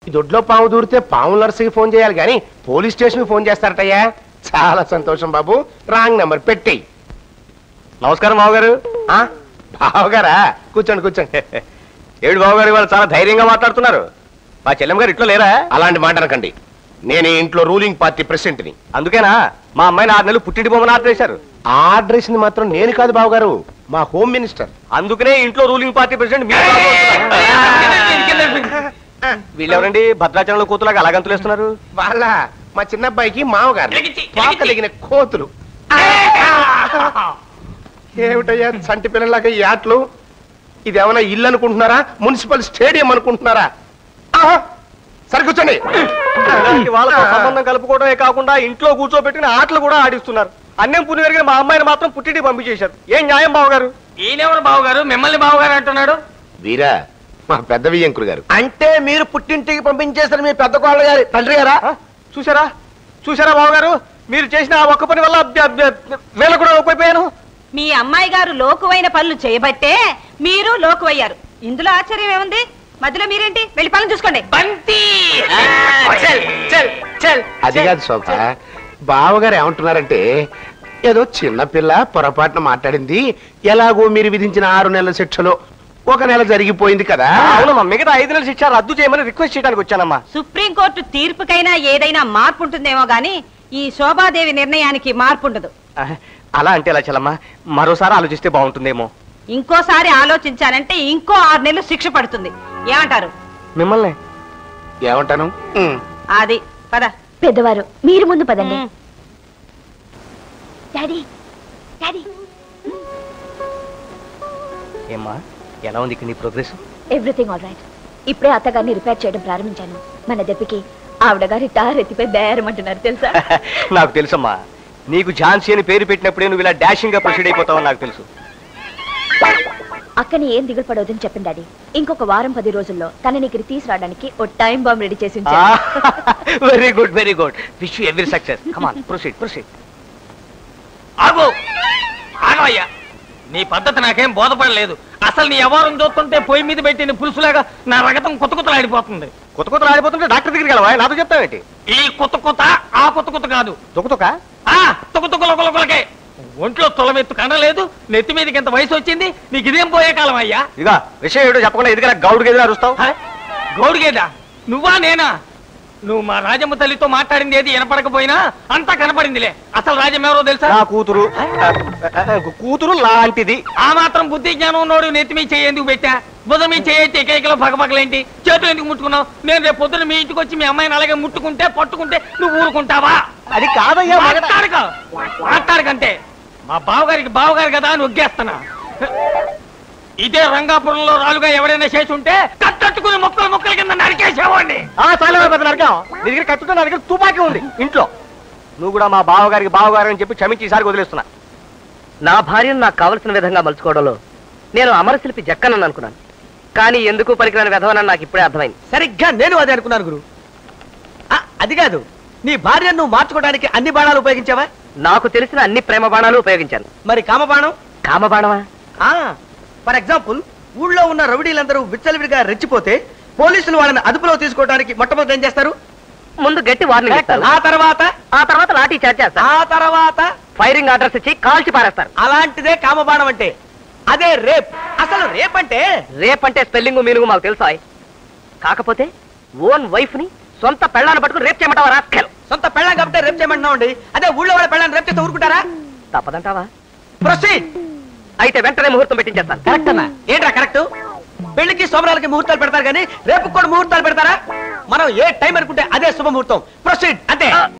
ఈ దొడ్లో పాము దూరితే పాము నర్సుకి ఫోన్ చేయాలి కానీ పోలీస్ స్టేషన్కి ఫోన్ చేస్తారటయ్యా చాలా సంతోషం బాబు రాంగ్ నెంబర్ పెట్టేయి నమస్కారం బావగారు ఆ, బావగారా కూర్చోండి కూర్చోండి ఏడు బావగారు వాళ్ళు చాలా ధైర్యంగా మాట్లాడుతున్నారు మా చెల్లెమ్మ గారు ఇంట్లో లేరా అలాంటి మాట అనకండి నేను ఈ ఇంట్లో రూలింగ్ పార్టీ ప్రెసిడెంట్ని అందుకేనా మా అమ్మాయిని ఆరు నెలలు పుట్టింటి బొమ్మను ఆర్డర్ చేశారు ఆ అడ్రస్ ని మాత్రం నేను కాదు బావగారు మా హోమ్ మినిస్టర్ అందుకనే ఇంట్లో రూలింగ్ పార్టీ ప్రెసిడెంట్ మీరు వీళ్ళెవరండి భద్రాచలంలో కూతులాగా అలాగంతులేస్తున్నారు వాళ్ళ మా చిన్నబ్బాయికి మామగారు పాకలిగిన కోతులు ఏమిటయ్యా చంటి పిల్లలాగా ఈ ఆటలు ఇది ఏమైనా ఇల్లు అనుకుంటున్నారా మున్సిపల్ స్టేడియం అనుకుంటున్నారా ఆహా! సరే కూర్చోండి ఇలాంటి వాళ్ళతో సంబంధం కలుపుకోవడమే కాకుండా ఇంట్లో కూర్చోబెట్టిన ఆటలు కూడా ఆడిస్తున్నారు అన్నం పుణ్యం జరిగిన మా అమ్మాయిని మాత్రం పుట్టింటి పంపించేశారు ఏం న్యాయం బావగారు ఈయనెవరు బావగారు మిమ్మల్ని బావగారు అంటున్నాడు వీరా మా పెద్ద వియ్యంకుడు గారు అంటే మీరు పుట్టింటికి పంపించేస్తారు మీ పెద్ద కోళ్ళ గారి తండ్రి గారా ఆ? చూసారా చూసారా బావగారు మీరు చేసిన ఆ ఒక్క పని వల్ల అబ్బ- అబ్బ- వేళ కూడా ఉపయోగపోయాను మీ అమ్మాయి గారు లోకువైన పనులు చేయబట్టే మీరు లోకువయ్యారు ఇందులో ఆశ్చర్యం ఏముంది మధ్యలో మీరేంటి వెళ్ళి పనులు చూసుకోండి బంతి చల్ చల్ చల్ అది కాదు శోభ బావగారు ఏమంటున్నారంటే ఏదో చిన్నపిల్ల పొరపాటున మాట్లాడింది ఎలాగో మీరు విధించిన ఆరు నెలల శిక్షలో ఒక నెల జరిగిపోయింది కదా అవునమ్మా మిగతా ఐదు నెలల శిక్ష రద్దు చేయమని రిక్వెస్ట్ చేయడానికి వచ్చానమ్మా సుప్రీంకోర్టు తీర్పుకైనా ఏదైనా మార్పు ఉంటుందేమో గాని ఈ శోభాదేవి నిర్ణయానికి మార్పు ఉండదు ఆ, అలా అంటే ఎలా చెల్లమ్మా మరోసారి ఆలోచిస్తే బాగుంటుందేమో ఇంకోసారి ఆలోచించాలంటే ఇంకో ఆరు నెలలు శిక్ష పడుతుంది ఏమంటారు మిమ్మల్ని ఏమంటాను ఉమ్. అది పద పెద్దవారు మీరు ముందు పదండి ఉమ్. డాడీ డాడీ ఏమ్మా ఎలా ఉంది ఇక్కడ నీ ప్రోగ్రెస్ ఎవ్రీథింగ్ ఆల్ రైట్ ఇప్పుడే అత్తగారిని రిపేర్ చేయడం ప్రారంభించాను మన దెబ్బకి ఆవిడ గారి టార్ ఎత్తిపై బేరమంటున్నారు తెలుసా నాకు తెలుసమ్మా నీకు ఝాన్సీ అని పేరు పెట్టినప్పుడే నువ్వు ఇలా డాషింగ్ గా ప్రొసీడ్ అయిపోతావని నాకు తెలుసు అక్కని ఏం దిగులు పడవద్దని చెప్పింది డాడీ ఇంకొక వారం పది రోజుల్లో తనని ఇక్కడ తీసుకురావడానికి ఓ టైం బాంబ్ రెడీ చేసి ఉంచాను very good very good wish you every success come on proceed proceed ఆగు ఆగవయ్యా నీ పద్ధతి నాకేం బోధపడలేదు అసలు నీ ఎవరం చూస్తుంటే పొయ్యి మీద పెట్టిన పులుసులాగా నా రగతం కొత్త కొత్తలాడిపోతుంది కొత్త కొత్త ఆడిపోతుంటే డాక్టర్ దగ్గరికి వెళ్ళవా నాతో చెప్తావేంటి ఈ కొత్త కొత్త ఆ కొత్త కొత్త కాదు తుక తుక ఆ తుక తుకల కొలకొలకే ఒంట్లో తొలమెత్తు కనలేదు నెత్తి మీదకి ఎంత వయసు వచ్చింది నీకు ఇదేం పోయే కాలం అయ్యా ఇదిగా విషయం ఏమిటో చెప్పకుండా ఎదుగురా గౌడు గదిలో అరుస్తావు హ? గౌడిగేదా నువ్వా నేనా నువ్వు మా రాజమ్మ తల్లితో మాట్లాడింది ఏది వినపడకపోయినా అంతా కనపడిందిలే అసలు రాజమ్మ ఎవరో తెలుసా నా కూతురు ఆ, ఆ, ఆ, కూతురు లాంటిది ఆ మాత్రం బుద్ధి జ్ఞానం ఉన్నోడు నెత్తి మీ చేయి ఎందుకు పెట్టా బుధం మీ చేయి కేకలో పగపగలేంటి చేతులు ఎందుకు ముట్టుకున్నావు నేను రేపు పొద్దున మీ ఇంటికి వచ్చి మీ అమ్మాయిని అలాగే ముట్టుకుంటే పట్టుకుంటే నువ్వు ఊరుకుంటావా అది కాదయ్యా మగ- మాట్లాడక మాట్లాడకంటే మా బావగారికి బావగారు కదా అని ఒగ్గేస్తున్నా ఇదే రంగాపురంలో రాలుగా ఎవరైనా చేసి ఉంటే కట్టట్టుకుని మొక్కలు మొక్కల కింద నరికేసేవాడిని ఆ చాలా పెద్ద నరకం నీ దగ్గర కట్టుతో నా దగ్గర తుపాకీ ఉంది ఇంట్లో నువ్వు కూడా మా బావగారికి బావగారు అని చెప్పి క్షమించి ఈసారి వదిలేస్తున్నా నా భార్యను నాకు కావలసిన విధంగా మలుచుకోవడంలో నేను అమరశిల్పి జక్కనని అనుకున్నాను కానీ ఎందుకు పనికిరాని విధవనని నాకు ఇప్పుడే అర్థమైంది సరిగ్గా నేను అదే అనుకున్నాను గురు ఆ, అది కాదు నీ భార్యను నువ్వు మార్చుకోవడానికి అన్ని బాణాలు ఉపయోగించావా నాకు తెలిసిన అన్ని ప్రేమ బాణాలు ఉపయోగించాను మరి కామబాణం కామబాణమా ఆ ఫర్ ఎగ్జాంపుల్ ఊళ్ళో ఉన్న రౌడీలందరూ విచ్చలవిడిగా రెచ్చిపోతే పోలీసులు వాళ్ళని అదుపులో తీసుకోవడానికి మొట్టమొదటి ఏం చేస్తారు ముందు గట్టి వార్నింగ్ ఇస్తారు ఆ తర్వాత ఆ తర్వాత లాఠీ చార్జ్ చేస్తారు ఆ తర్వాత ఫైరింగ్ ఆర్డర్స్ ఇచ్చి కాల్చి పారేస్తారు అలాంటిదే కామబాణం అంటే అదే రేప్ అసలు రేప్ అంటే రేప్ అంటే స్పెల్లింగ్ మీనింగ్ మాకు తెలుసా కాకపోతే ఓన్ వైఫ్ ని సొంత పెళ్ళాన్ని పట్టుకుని రేప్ చేయమంటావా రాస్కెల్ సొంత పెళ్ళం కాబట్టి రేప్ చేయమంటున్నామండి అదే ఊళ్ళో వాళ్ళ పెళ్ళాన్ని రేప్ చేస్తే ఊరుకుంటారా తప్పదంటావా ప్రొసీడ్ అయితే వెంటనే ముహూర్తం పెట్టించేస్తాను కరెక్ట్ అన్నా ఏంట్రా కరెక్ట్ పెళ్లికి శోభనాలకి ముహూర్తాలు పెడతారు కానీ రేపు కూడా ముహూర్తాలు పెడతారా మనం ఏ టైం అనుకుంటే అదే శుభముహూర్తం ప్రొసీడ్ అంతే